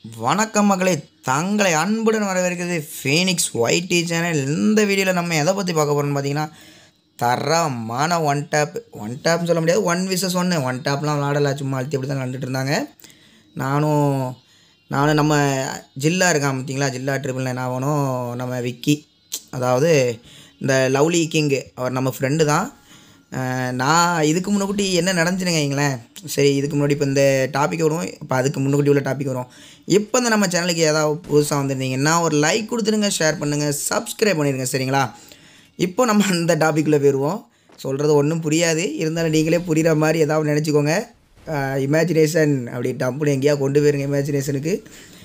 வணக்கம் மகளே தங்களை அன்புடன் வரவேற்கிறது ஃபீனிக்ஸ் ஒய்டி சேனல் இந்த வீடியோவில் நம்ம எதை பற்றி பார்க்க போகிறோம்னு பார்த்தீங்கன்னா தரமான ஒன் டேப் ஒன் டேப்னு சொல்ல முடியாது ஒன் விசஸ் ஒன்று ஒன் டேப்லாம் விளாடல சும்மா அழுத்தி அப்படி தான் விளாண்டுட்டு இருந்தாங்க நானும் நானும் நம்ம ஜில்லா இருக்கான் பார்த்தீங்களா ஜில்லா ட்ரிபிள் நைன் ஆகணும் நம்ம விக்கி அதாவது இந்த லவ்லி கிங்கு அவர் நம்ம ஃப்ரெண்டு தான் அஹ் நான் இதுக்கு முன்னாடி என்ன நடந்துச்சுன்னு வைங்களேன் சரி இதுக்கு முன்னாடி இப்போ இந்த டாபிக் வரும் இப்போ அதுக்கு முன்னாடி உள்ள டாபிக் வரும் இப்போ இந்த நம்ம சேனலுக்கு ஏதாவது புதுசாக வந்திருந்தீங்கன்னா ஒரு லைக் கொடுத்துருங்க ஷேர் பண்ணுங்கள் சப்ஸ்கிரைப் பண்ணிடுங்க சரிங்களா இப்போ நம்ம அந்த டாபிக்குள்ளே போயிடுவோம் சொல்கிறது ஒன்றும் புரியாது இருந்தாலும் நீங்களே புரிகிற மாதிரி ஏதாவது நினச்சிக்கோங்க இமேஜினேஷன் அப்படி டப்புன்னு எங்கேயா கொண்டு போயிருங்க இமேஜினேஷனுக்கு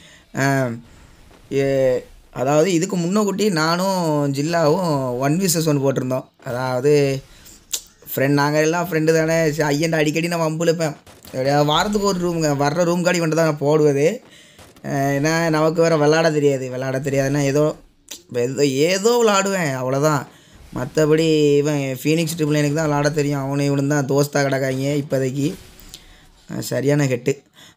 ஏ- அதாவது இதுக்கு முன்னக்கூட்டி நானும் ஜில்லாவும் ஒன் விசஸ் ஒன் போட்டிருந்தோம் அதாவது ஃப்ரெண்ட் நாங்கள் எல்லாம் ஃப்ரெண்டு தானே சரி ஐயன்டா அடிக்கடி நான் வம்புழுப்பேன் எப்படியா வாரத்துக்கு ஒரு ரூமுங்க வர்ற ரூம் காடி வந்துட்டு தான் நான் போடுவது அஹ் ஏன்னா நமக்கு வேறு விளாட தெரியாது விளாட தெரியாதுன்னா ஏதோ ஏதோ ஏதோ விளாடுவேன் அவ்வளோதான் மற்றபடி இவன் ஃபீனிக்ஸ் ட்ரிபிள் எனக்கு தான் விளாட தெரியும் அவனு இவனு தான் தோஸ்தா கிடக்காங்க இப்போதைக்கு அஹ் சரியான ஹெட்டு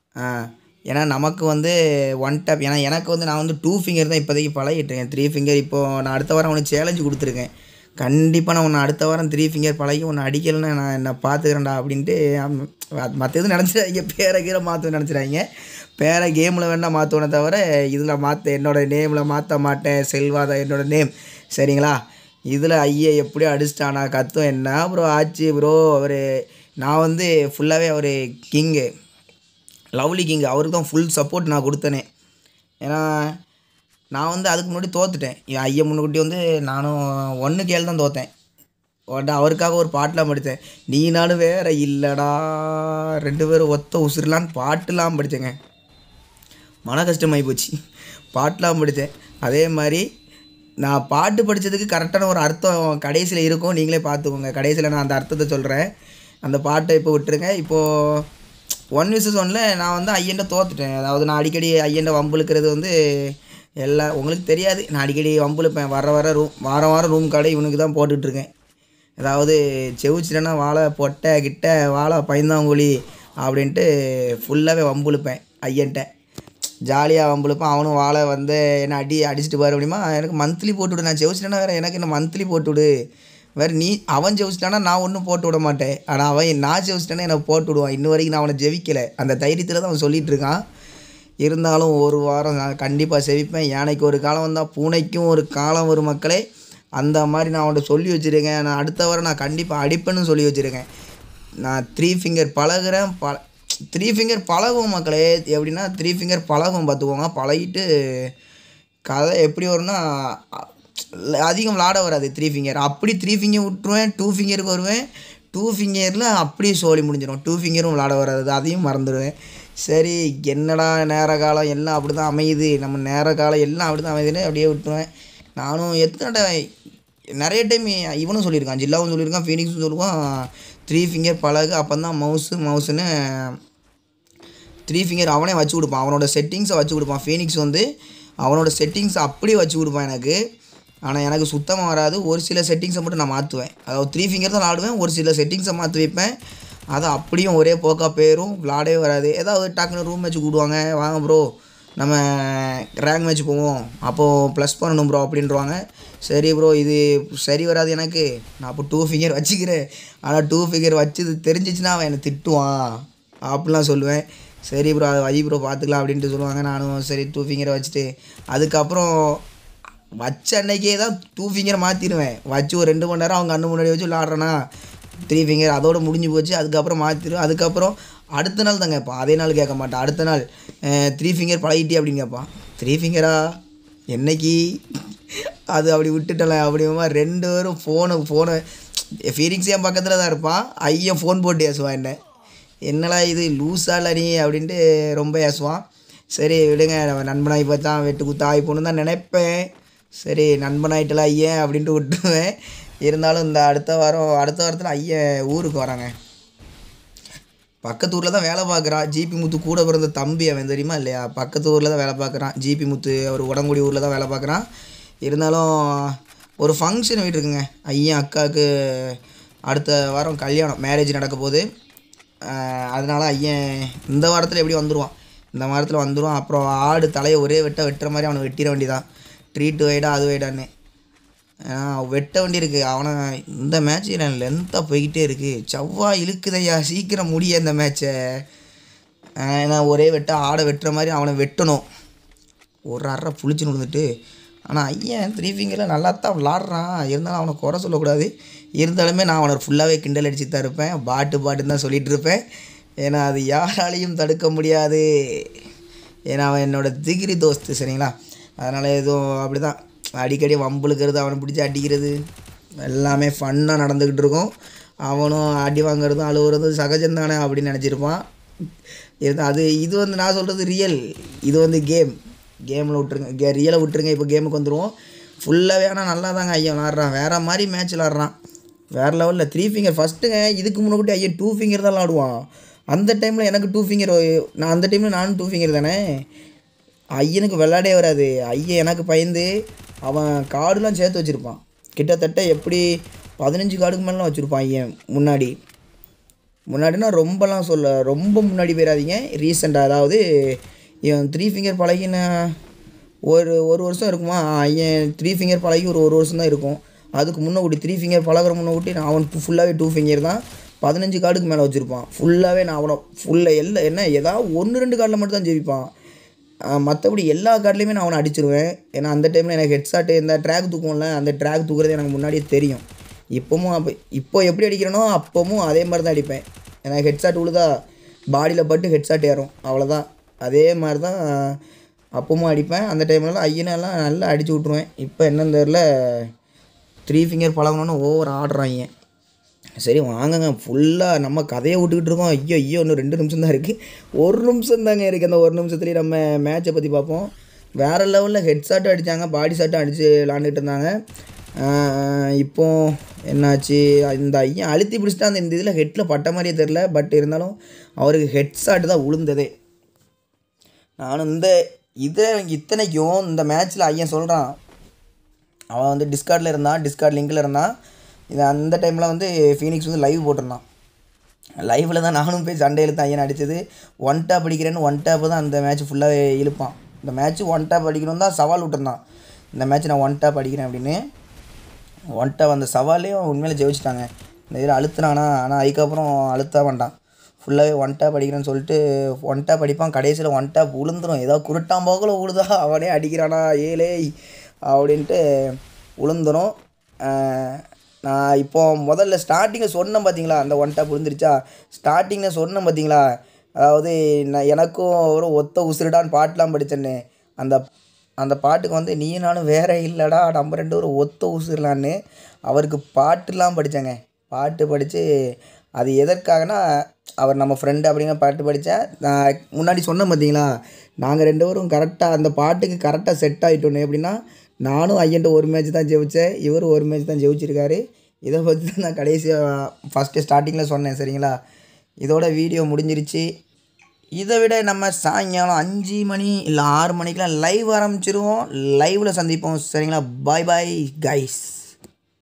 ஏன்னா நமக்கு வந்து ஒன் டேப் ஏன்னா எனக்கு வந்து நான் வந்து டூ ஃபிங்கர் தான் இப்போதைக்கு பழகிட்டுருக்கேன் த்ரீ ஃபிங்கர் இப்போது நான் அடுத்த வாரம் அவனுக்கு சேலஞ்சு கொடுத்துருக்கேன் கண்டிப்பாக நான் உன்னை அடுத்த வாரம் த்ரீ ஃபிங்கர் பழகி உன்னை அடிக்கலைன்னா நான் என்ன பார்த்துக்கிறேன்டா அப்படின்ட்டு மற்ற எதுவும் நினச்சிடாங்க பேரை கீரை மாற்ற நினச்சிடாங்க பேரை கேமில் வேணால் மாற்றுவனே தவிர இதில் மாற்ற என்னோடய நேமில் மாற்ற மாட்டேன் செல்வாதா என்னோட நேம் சரிங்களா இதில் ஐயா எப்படியோ அடிச்சிட்டானா கத்தும் என்ன ப்ரோ ஆச்சு ப்ரோ அவர் நான் வந்து ஃபுல்லாகவே அவர் கிங்கு லவ்லி கிங் அவருக்கு தான் ஃபுல் சப்போர்ட் நான் கொடுத்தனே ஏன்னா நான் வந்து அதுக்கு முன்னாடி தோத்துட்டேன் என் ஐயா முன்னுக்குட்டி வந்து நானும் ஒன்று கேள் தான் தோத்தேன் உடனே அவருக்காக ஒரு பாட்டெலாம் படித்தேன் நீ நானும் வேற இல்லைடா ரெண்டு பேரும் ஒத்த உசுருலான்னு பாட்டுலாம் படித்தேங்க மன கஷ்டமாகி போச்சு பாட்டெலாம் படித்தேன் அதே மாதிரி நான் பாட்டு படித்ததுக்கு கரெக்டான ஒரு அர்த்தம் கடைசியில் இருக்கும் நீங்களே பார்த்துக்கோங்க கடைசியில் நான் அந்த அர்த்தத்தை சொல்கிறேன் அந்த பாட்டை இப்போ விட்டுருங்க இப்போது ஒன் விசஸ் ஒனில் நான் வந்து ஐயன்ட்ட தோத்துட்டேன் அதாவது நான் அடிக்கடி ஐயன்ட்ட வம்புழுக்கிறது வந்து எல்லா உங்களுக்கு தெரியாது நான் அடிக்கடி வம்புழுப்பேன் வர வர ரூம் வாரம் வாரம் ரூம் கார்டு இவனுக்கு தான் போட்டுட்ருக்கேன் அதாவது செவிச்சிட்டேன்னா வாழை பொட்டை கிட்ட வாழை பயந்தாங்குழி அப்படின்ட்டு ஃபுல்லாகவே வம்புழுப்பேன் ஐயன்ட்ட ஜாலியாக வம்புழுப்பேன் அவனும் வாழை வந்து என்ன அடி அடிச்சுட்டு பாரு அப்படிமா எனக்கு மந்த்லி போட்டு விடு நான் ஜெயிச்சிட்டேன்னா வேறு எனக்கு என்ன மந்த்லி போட்டு விடு வேறு நீ அவன் ஜெயிச்சிட்டானா நான் ஒன்றும் போட்டு விட மாட்டேன் ஆனால் அவன் நான் ஜெயிச்சிட்டேன்னா எனக்கு போட்டு விடுவான் இன்ன வரைக்கும் நான் அவனை ஜெயிக்கலை அந்த தைரியத்தில் தான் அவன் சொல்லிகிட்டு இருக்கான் இருந்தாலும் ஒரு வாரம் நான் கண்டிப்பாக செவிப்பேன் யானைக்கு ஒரு காலம் வந்தால் பூனைக்கும் ஒரு காலம் வரும் மக்களே அந்த மாதிரி நான் அவன்கிட்ட சொல்லி வச்சுருக்கேன் நான் அடுத்த வாரம் நான் கண்டிப்பாக அடிப்பேன்னு சொல்லி வச்சுருக்கேன் நான் த்ரீ ஃபிங்கர் பழகுறேன் ப த்ரீ ஃபிங்கர் பழகும் மக்களே எப்படின்னா த்ரீ ஃபிங்கர் பழகும் பார்த்துக்கோங்க பழகிட்டு கதை எப்படி வரும்னா அ- அதிகம் விளாட வராது த்ரீ ஃபிங்கர் அப்படி த்ரீ ஃபிங்கர் விட்டுருவேன் டூ ஃபிங்கருக்கு வருவேன் டூ ஃபிங்கரில் அப்படியே சோழி முடிஞ்சிடும் டூ ஃபிங்கரும் விளாட வராது அதையும் மறந்துடுவேன் சரி என்னடா நேர காலம் எல்லாம் அப்படி தான் அமையுது நம்ம நேர காலம் எல்லாம் அப்படி தான் அமையுதுன்னு அப்படியே விட்டுருவேன் நானும் எத்தனை டைம் நிறைய டைம் இவனும் சொல்லியிருக்கான் ஜில்லாவும் சொல்லியிருக்கான் ஃபீனிக்ஸும் சொல்லுவான் த்ரீ ஃபிங்கர் பழகு அப்போ தான் மவுஸு மவுஸுன்னு த்ரீ ஃபிங்கர் அவனே வச்சு கொடுப்பான் அவனோட செட்டிங்ஸை வச்சு கொடுப்பான் ஃபீனிக்ஸ் வந்து அவனோட செட்டிங்ஸ் அப்படியே வச்சு கொடுப்பான் எனக்கு ஆனால் எனக்கு சுத்தமாக வராது ஒரு சில செட்டிங்ஸை மட்டும் நான் மாற்றுவேன் அதாவது த்ரீ ஃபிங்கர் தான் ஆடுவேன் ஒரு சில செட்டிங்ஸை மாற்றி வைப்பேன் அது அப்படியும் ஒரே போக்கா போயிடும் விளாடவே வராது ஏதாவது டக்குன்னு ரூம் மேட்ச் கூடுவாங்க வாங்க ப்ரோ நம்ம ரேங்க் மேட்ச் போவோம் அப்போது ப்ளஸ் பண்ணணும் ப்ரோ அப்படின்றவாங்க சரி ப்ரோ இது சரி வராது எனக்கு நான் அப்போ டூ ஃபிங்கர் வச்சுக்கிறேன் ஆனால் டூ ஃபிங்கர் வச்சது தெரிஞ்சிச்சுன்னா அவன் என்னை திட்டுவான் அப்படிலாம் சொல்லுவேன் சரி ப்ரோ அதை வை ப்ரோ பார்த்துக்கலாம் அப்படின்ட்டு சொல்லுவாங்க நானும் சரி டூ ஃபிங்கரை வச்சுட்டு அதுக்கப்புறம் வச்ச அன்னைக்கே தான் டூ ஃபிங்கர் மாற்றிடுவேன் வச்சு ஒரு ரெண்டு மணி நேரம் அவங்க கண்ணு முன்னாடி வச்சு விளாட்றேன்னா த்ரீ ஃபிங்கர் அதோட முடிஞ்சு போச்சு அதுக்கப்புறம் மாற்றிடுவேன் அதுக்கப்புறம் அடுத்த நாள் தான் கேட்பான் அதே நாள் கேட்க மாட்டான் அடுத்த நாள் த்ரீ ஃபிங்கர் பழகிட்டே அப்படின்னு கேட்பான் த்ரீ ஃபிங்கரா என்னைக்கு அது அப்படி விட்டுட்டல அப்படிமா ரெண்டு பேரும் ஃபோனு ஃபோனு ஃபீனிக்ஸ் என் பக்கத்தில் தான் இருப்பான் ஐயன் ஃபோன் போட்டு ஏசுவான் என்ன என்னடா இது லூஸா இல்லை நீ அப்படின்ட்டு ரொம்ப ஏசுவான் சரி விடுங்க நம்ம நண்பனாகி பார்த்தா வெட்டு குத்து ஆகி போகணுன்னு தான் நினைப்பேன் சரி நண்பனாயிட்டலாம் ஐயன் அப்படின்ட்டு விட்டுருவேன் இருந்தாலும் இந்த அடுத்த வாரம் அடுத்த வாரத்தில் ஐயன் ஊருக்கு வராங்க பக்கத்து ஊரில் தான் வேலை பார்க்குறான் ஜிபி முத்து கூட பிறந்த தம்பி அவன் தெரியுமா இல்லையா பக்கத்து ஊரில் தான் வேலை பார்க்குறான் ஜிபி முத்து அவர் உடங்குடி ஊரில் தான் வேலை பார்க்குறான் இருந்தாலும் ஒரு ஃபங்க்ஷன் வீட்டு இருக்குங்க ஐயன் அக்காவுக்கு அடுத்த வாரம் கல்யாணம் மேரேஜ் நடக்க போகுது அதனால் ஐயன் இந்த வாரத்தில் எப்படி வந்துடுவான் இந்த மரத்தில் வந்துடும் அப்புறம் ஆடு தலையை ஒரே வெட்ட வெட்டுற மாதிரி அவனை வெட்டிட வேண்டியதான் ட்ரீட்டு வைடா அது வைடான்னு ஏன்னா வெட்ட வேண்டி இருக்குது அவனை இந்த மேட்ச் லென்த்தாக போய்கிட்டே இருக்குது செவ்வாய் இழுக்குதையா சீக்கிரம் முடிய இந்த மேட்ச்சை ஏன்னா ஒரே வெட்ட ஆடை வெட்டுற மாதிரி அவனை வெட்டணும் ஒரு அரை புளிச்சுன்னு விழுந்துட்டு ஆனால் ஐயன் த்ரீ ஃபிங்கரில் நல்லா தான் விளாட்றான் இருந்தாலும் அவனை குறை சொல்லக்கூடாது இருந்தாலுமே நான் அவனை ஃபுல்லாகவே கிண்டல் அடிச்சு தான் இருப்பேன் பாட்டு பாட்டுன்னு தான் சொல்லிகிட்டு இருப்பேன் ஏன்னா அது யாராலையும் தடுக்க முடியாது ஏன்னா அவன் என்னோடய திகிரி தோஸ்து சரிங்களா அதனால் எதுவும் அப்படி தான் அடிக்கடி வம்புழுக்கிறது அவனை பிடிச்சி அடிக்கிறது எல்லாமே ஃபன்னாக நடந்துக்கிட்டு இருக்கும் அவனும் அடி வாங்குறதும் அழுகுறதும் சகஜம்தானே அப்படின்னு நினச்சிருப்பான் இருந்தால் அது இது வந்து நான் சொல்கிறது ரியல் இது வந்து கேம் கேமில் விட்ருங்க கே ரியலை விட்ருங்க இப்போ கேமுக்கு வந்துடுவோம் ஃபுல்லாகவே ஆனால் நல்லா தாங்க ஐயன் விளாட்றான் வேறு மாதிரி மேட்ச் விளாட்றான் வேறு லெவலில் த்ரீ ஃபிங்கர் ஃபஸ்ட்டுங்க இதுக்கு முன்னாடி ஐயன் டூ ஃபிங்கர் தான் விளாடுவான் அந்த டைமில் எனக்கு டூ ஃபிங்கர் நான் அந்த டைமில் நானும் டூ ஃபிங்கர் தானே ஐயனுக்கு விளாடே வராது ஐயன் எனக்கு பயந்து அவன் கார்டுலாம் சேர்த்து வச்சுருப்பான் கிட்டத்தட்ட எப்படி பதினஞ்சு கார்டுக்கு மேலாம் வச்சுருப்பான் ஐயன் முன்னாடி முன்னாடினா ரொம்பலாம் சொல்ல ரொம்ப முன்னாடி போயிடாதீங்க ரீசெண்டாக அதாவது இவன் த்ரீ ஃபிங்கர் பழகின ஒரு ஒரு வருஷம் இருக்குமா ஐயன் த்ரீ ஃபிங்கர் பழகி ஒரு ஒரு வருஷம் தான் இருக்கும் அதுக்கு முன்ன கூட்டி த்ரீ ஃபிங்கர் பழகிற முன்ன கூட்டி நான் அவன் ஃபுல்லாகவே டூ ஃபிங்கர் தான் பதினஞ்சு கார்டுக்கு மேலே வச்சுருப்பான் ஃபுல்லாகவே நான் அவனை ஃபுல்லாக எல்லா என்ன ஏதாவது ஒன்று ரெண்டு கார்டில் மட்டும் தான் ஜெயிப்பான் மற்றபடி எல்லா கார்ட்லேயுமே நான் அவனை அடிச்சிருவேன் ஏன்னா அந்த டைமில் எனக்கு ஹெட்ஷாட்டு இந்த ட்ராக் தூக்கும்ல அந்த ட்ராக் தூக்குறது எனக்கு முன்னாடியே தெரியும் இப்போவும் அப்போ இப்போ எப்படி அடிக்கிறேனோ அப்போவும் அதே மாதிரி தான் அடிப்பேன் ஏன்னா ஹெட்ஷாட் உழுதா பாடியில் பட்டு ஹெட்ஷாட் ஏறும் அவ்வளோதான் அதே மாதிரி தான் அப்பவும் அடிப்பேன் அந்த டைம்லலாம் ஐயனெல்லாம் நல்லா அடிச்சு விட்ருவேன் இப்போ என்னன்னு தெரில த்ரீ ஃபிங்கர் பழகணுன்னு ஓவர் ஆடுறாங்க சரி வாங்கங்க ஃபுல்லாக நம்ம கதையை விட்டுக்கிட்டு இருக்கோம் ஐயோ ஐயோ இன்னும் ரெண்டு நிமிஷம் தான் இருக்குது ஒரு நிமிஷம் தாங்க இருக்குது அந்த ஒரு நிமிஷத்துலேயே நம்ம மேட்சை பற்றி பார்ப்போம் வேறு லெவலில் ஹெட் ஷாட்டும் அடித்தாங்க பாடி ஷாட்டும் அடித்து விளாண்டுட்டு இருந்தாங்க ஆஹ் இப்போ என்னாச்சு இந்த ஐயன் அழுத்தி பிடிச்சிட்டு அந்த இந்த இதில் ஹெட்டில் பட்ட மாதிரியே தெரில பட் இருந்தாலும் அவருக்கு ஹெட் ஷாட் தான் உளுந்ததே நானும் இந்த இதை இத்தனைக்கும் இந்த மேட்ச்சில் ஐயன் சொல்கிறான் அவன் வந்து டிஸ்கார்டில் இருந்தான் டிஸ்கார்ட் லிங்கில் இருந்தான் இது அந்த டைமில் வந்து ஃபீனிக்ஸ் வந்து லைவ் போட்டிருந்தான் லைவில் தான் நானும் போய் சண்டை இழுத்து ஐயன் அடித்தது ஒன் டாப் அடிக்கிறேன்னு ஒன் டாப் தான் அந்த மேட்ச் ஃபுல்லாக இழுப்பான் இந்த மேட்ச் ஒன் டாப் அடிக்கணும் தான் சவால் விட்டுருந்தான் இந்த மேட்ச் நான் ஒன் டாப் அடிக்கிறேன் அப்படின்னு ஒன் டாப் அந்த சவாலையும் உண்மையில ஜெயிச்சிட்டாங்க இந்த இதில் அழுத்துனானா ஆனால் அதுக்கப்புறம் அழுத்த வேண்டாம் ஃபுல்லாகவே ஒன் டாப் அடிக்கிறேன்னு சொல்லிட்டு ஒன் டாப் அடிப்பான் கடைசியில் ஒன் டாப் உளுந்துரும் ஏதோ குருட்டாம் போகல உழுதா அவனே அடிக்கிறானா ஏலே அப்படின்ட்டு உளுந்துரும் ஆஹ் நான் இப்போ முதல்ல ஸ்டார்டிங்கில் சொன்னேன் பார்த்தீங்களா அந்த ஒன் டாப் விழுந்துருச்சா ஸ்டார்டிங்கில் சொன்னேன் பார்த்தீங்களா அதாவது நான் எனக்கும் ஒரு ஒத்த உசுருடான்னு பாட்டெலாம் படித்தேன்னு அந்த அந்த பாட்டுக்கு வந்து நீ நானும் வேற இல்லைடா நம்ம ரெண்டு பேரும் ஒத்த உசுரலான்னு அவருக்கு பாட்டுலாம் படித்தேங்க பாட்டு படித்து அது எதற்காகனா அவர் நம்ம ஃப்ரெண்டு அப்படிங்கிற பாட்டு படித்தேன் நான் முன்னாடி சொன்னேன் பார்த்தீங்களா நாங்கள் ரெண்டு பேரும் கரெக்டாக அந்த பாட்டுக்கு கரெக்டாக செட் ஆகிட்டோன்னு எப்படின்னா நானும் ஐயன்ட்ட ஒரு மேட்ச் தான் ஜெயித்தேன் இவர் ஒரு மேட்ச் தான் ஜெயிச்சிருக்காரு இதை பற்றி தான் நான் கடைசியாக ஃபஸ்ட்டு ஸ்டார்டிங்கில் சொன்னேன் சரிங்களா இதோட வீடியோ முடிஞ்சிருச்சு இதை விட நம்ம சாயங்காலம் அஞ்சு மணி இல்லை ஆறு மணிக்கெலாம் லைவ் ஆரம்பிச்சிருவோம் லைவில் சந்திப்போம் சரிங்களா பாய் பாய் கைஸ்